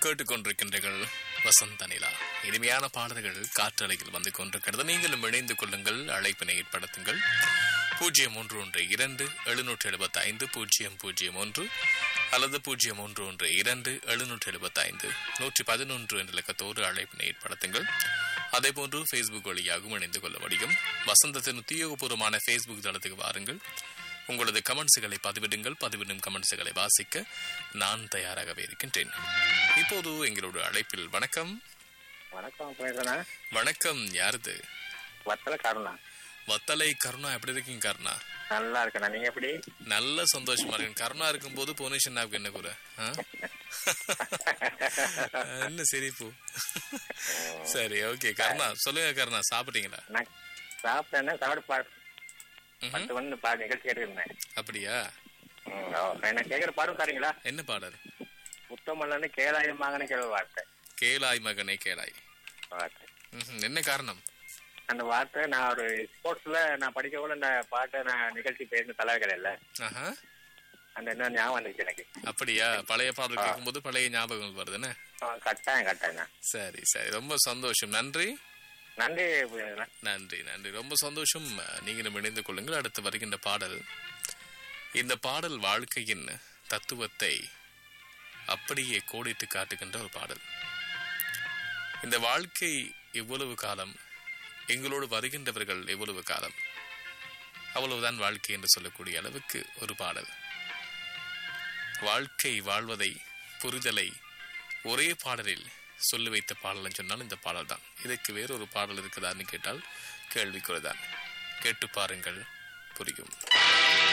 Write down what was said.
கேட்டுக்கொண்டிருக்கின்றீர்கள் வசந்த நிலா இனிமையான பாடல்கள் காற்றலையில் வந்து கொண்டிருக்கிறது நீங்களும் இணைந்து கொள்ளுங்கள் அழைப்பினை ஏற்படுத்துங்கள் பூஜ்ஜியம் ஒன்று ஒன்று இரண்டு எழுநூற்றி எழுபத்தி ஐந்து பூஜ்ஜியம் பூஜ்ஜியம் ஒன்று அல்லது பூஜ்ஜியம் ஒன்று ஒன்று இரண்டு எழுநூற்றி எழுபத்தி ஐந்து நூற்றி பதினொன்று என்ற இலக்கத்தோடு அழைப்பினை ஏற்படுத்துங்கள் அதேபோன்று ஃபேஸ்புக் வழியாகவும் இணைந்து கொள்ள முடியும் வசந்தத்தின் உத்தியோகபூர்வமான ஃபேஸ்புக் தளத்துக்கு வாருங்கள் உங்களது கமெண்ட்ஸுகளை பதிவிடுங்கள் பதிவிடும் கமெண்ட்ஸுகளை வாசிக்க நான் தயாராகவே இருக்கின்றேன் இப்போது எங்களோட அழைப்பில் வணக்கம் வணக்கம் பேசுறேண்ணா வணக்கம் யாருது வத்தல கருணா வத்தலை கருணா எப்படி இருக்கீங்க கருணா நல்லா இருக்கண்ணா நீங்க எப்படி நல்ல சந்தோஷமா இருக்கு கருணா இருக்கும்போது போனேஷன்னாவுக்கு என்ன குறை ஆ? என்ன சிரிப்பு சரி ஓகே கருணா சொல்லுங்க கருணா சாப்பிட்டீங்களா நான் சாப்பிட்டேன்னா சாப்பிட பாடு ம்ஹும். பத்து வந்து பாடு நிகழ்ச்சி கேட்டுருந்தேன் அப்படியா ம், ஓ, என்ன கேட்குற பாடம் தரீங்களா என்ன பாடல் முத்தமல்லன்னு கேளாயமாகனு கேள்வி வார்த்தை கேளாய் மகனே கேளாய் வார்த்தை ம்ஹும். என்ன காரணம் அந்த வார்த்தை நான் ஒரு ஸ்போர்ட்ஸ்ல நான் படிக்க கூட இந்த பாட்டை நான் நிகழ்ச்சி பேசின தலைவர்கள் இல்ல ஆஹா அந்த என்ன ஞாபகம் வந்துச்சு எனக்கு அப்படியா பழைய பாடல் கேட்கும்போது பழைய ஞாபகங்கள் வருதுன்னு ஆ, கட்டாயம் கட்டாயம் சரி சரி ரொம்ப சந்தோஷம் நன்றி நன்றி புரியுதுங்களா? நன்றி நன்றி ரொம்ப சந்தோஷம் நீங்களும் இணைந்து கொள்ளுங்கள் அடுத்து வருகின்ற பாடல் இந்த பாடல் வாழ்க்கையின் தத்துவத்தை அப்படியே கோடிட்டு காட்டுகின்ற ஒரு பாடல் இந்த வாழ்க்கை எவ்வளவு காலம் எங்களோடு வருகின்றவர்கள் எவ்வளவு காலம் அவ்வளவுதான் வாழ்க்கை என்று சொல்லக்கூடிய அளவுக்கு ஒரு பாடல் வாழ்க்கை வாழ்வதை புரிதலை ஒரே பாடலில் சொல்லி வைத்த பாடல் சொன்னால் இந்த பாடல் தான் இதுக்கு வேறொரு பாடல் இருக்குதான்னு கேட்டால் கேள்விக்குறிதான் கேட்டு பாருங்கள் புரியும்